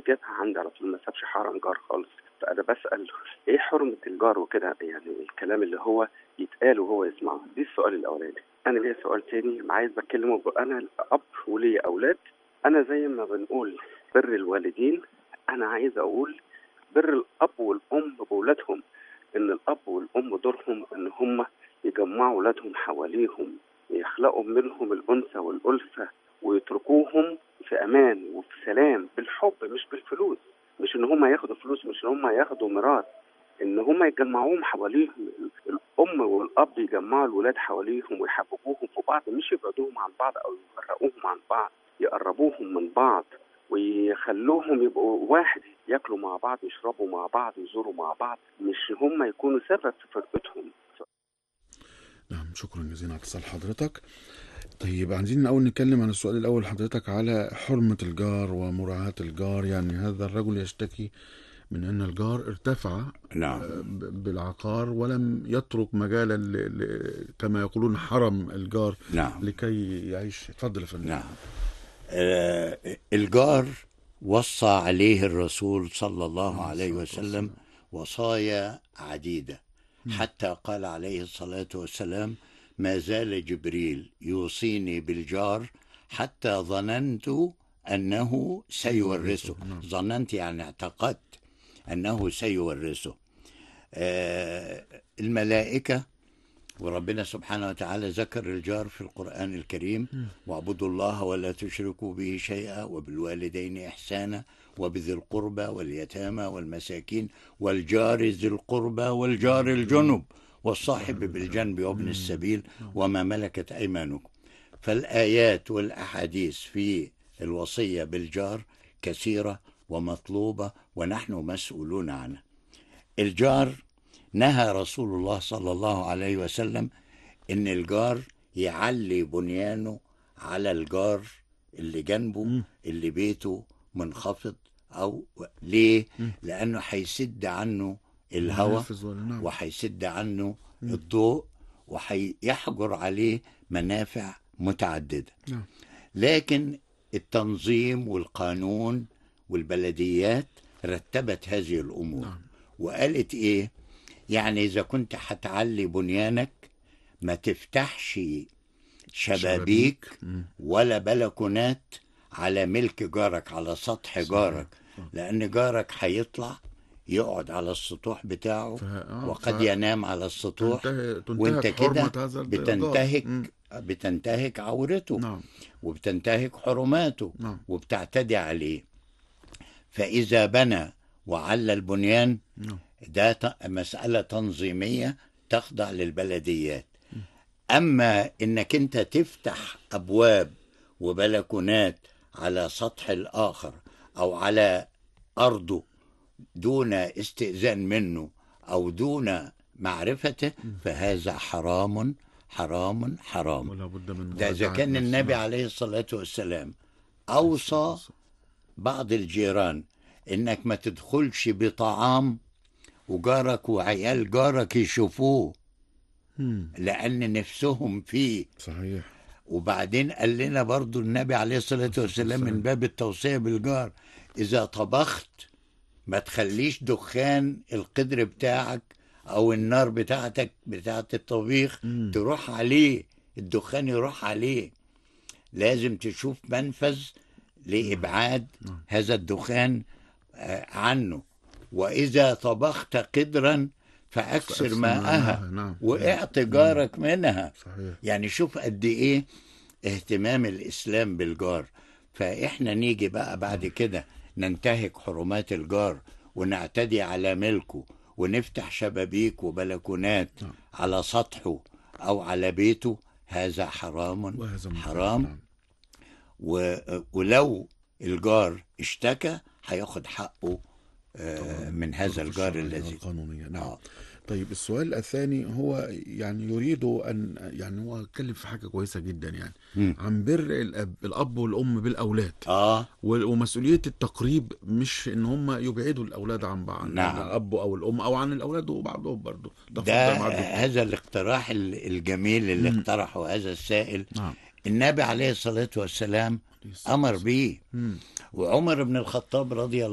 جابها عندي على طول ما سابش حرم جار خالص فانا بسال ايه حرمه الجار وكده يعني الكلام اللي هو يتقال وهو يسمعه دي السؤال الاولاني انا ليا سؤال تاني عايز بتكلمه ب- انا اب ولي اولاد انا زي ما بنقول بر الوالدين انا عايز اقول بر الاب والام باولادهم ان الاب والام دورهم ان هم يجمعوا اولادهم حواليهم يخلقوا منهم الانثى والالفه ويتركوهم في امان وفي سلام بالحب مش بالفلوس مش ان هم ياخدوا فلوس مش ان هم ياخدوا ميراث ان هم يجمعوهم حواليهم الام والاب يجمعوا الولاد حواليهم ويحببوهم في بعض مش يبعدوهم عن بعض او يفرقوهم عن بعض يقربوهم من بعض ويخلوهم يبقوا واحد ياكلوا مع بعض يشربوا مع بعض يزوروا مع بعض مش هم يكونوا سبب في فرقتهم نعم شكرا جزيلا على اتصال حضرتك طيب عايزين الأول نتكلم عن السؤال الأول حضرتك على حرمة الجار ومراعاة الجار يعني هذا الرجل يشتكي من أن الجار ارتفع نعم ب- بالعقار ولم يترك مجالا ل... ل... كما يقولون حرم الجار نعم لكي يعيش اتفضل يا فندم نعم آه الجار وصى عليه الرسول صلى الله عليه وسلم وصايا عديدة حتى قال عليه الصلاة والسلام ما زال جبريل يوصيني بالجار حتى ظننت أنه سيورثه ظننت يعني اعتقدت أنه سيورثه آه الملائكة وربنا سبحانه وتعالى ذكر الجار في القرآن الكريم واعبدوا الله ولا تشركوا به شيئا وبالوالدين إحسانا وبذي القربى واليتامى والمساكين والجار ذي القربى والجار الجنب والصاحب بالجنب وابن السبيل وما ملكت أيمانكم فالآيات والأحاديث في الوصية بالجار كثيرة ومطلوبة ونحن مسؤولون عنها الجار نهى رسول الله صلى الله عليه وسلم ان الجار يعلي بنيانه على الجار اللي جنبه اللي بيته منخفض او ليه لانه هيسد عنه الهواء منافذ ولا- نعم. وهيسد عنه الضوء وهيحجر عليه منافع متعدده نعم. لكن التنظيم والقانون والبلديات رتبت هذه الامور نعم. وقالت ايه يعني اذا كنت هتعلي بنيانك ما تفتحش شبابيك مم. ولا بلكونات على ملك جارك على سطح جارك لان جارك هيطلع يقعد على السطوح بتاعه ف- آه، وقد ف- ينام على السطوح تنتهي- تنتهك وانت كده حرمة هذا الجار. بتنتهك مم. بتنتهك عورته نعم وبتنتهك حرماته نعم. وبتعتدي عليه فإذا بنى وعلى البنيان نعم. ده ت- مسألة تنظيمية تخضع للبلديات أما إنك أنت تفتح أبواب وبلكونات على سطح الآخر أو على أرضه دون استئذان منه أو دون معرفته فهذا حرام حرام حرام ولا بد من ده إذا مراجعة كان نفس- النبي نعم. عليه الصلاة والسلام أوصى بعض الجيران إنك ما تدخلش بطعام وجارك وعيال جارك يشوفوه مم. لأن نفسهم فيه صحيح وبعدين قال لنا برضو النبي عليه الصلاة والسلام من باب التوصية بالجار إذا طبخت ما تخليش دخان القدر بتاعك أو النار بتاعتك بتاعت الطبيخ مم. تروح عليه الدخان يروح عليه لازم تشوف منفذ لإبعاد نعم. هذا الدخان آه، عنه وإذا طبخت قدرا فأكثر فأكثر ماءها ماءها، نعم. وإعط جارك منها صحيح يعني شوف قد ايه اهتمام الاسلام بالجار فاحنا نيجي بقى بعد كده ننتهك حرمات الجار ونعتدي على ملكه ونفتح شبابيك وبلكونات نعم. على سطحه او على بيته هذا حرام وهذا منكر. حرام نعم. و... ولو الجار اشتكى هياخد حقه آه، من هذا الظروف الجار الشرعية الذي والقانونية نعم آه. طيب السؤال الثاني هو يعني يريد ان يعني هو اتكلم في حاجه كويسه جدا يعني مم. عن بر الاب الاب والام بالاولاد اه و- ومسؤوليه التقريب مش ان هم يبعدوا الاولاد عن بعض نعم. عن الاب او الام او عن الاولاد وبعضهم برضه ده اتفضل مع الدكتور. هذا الاقتراح ال- الجميل اللي مم. اقترحه هذا السائل نعم النبي عليه الصلاة والسلام أمر به مم. وعمر بن الخطاب رضي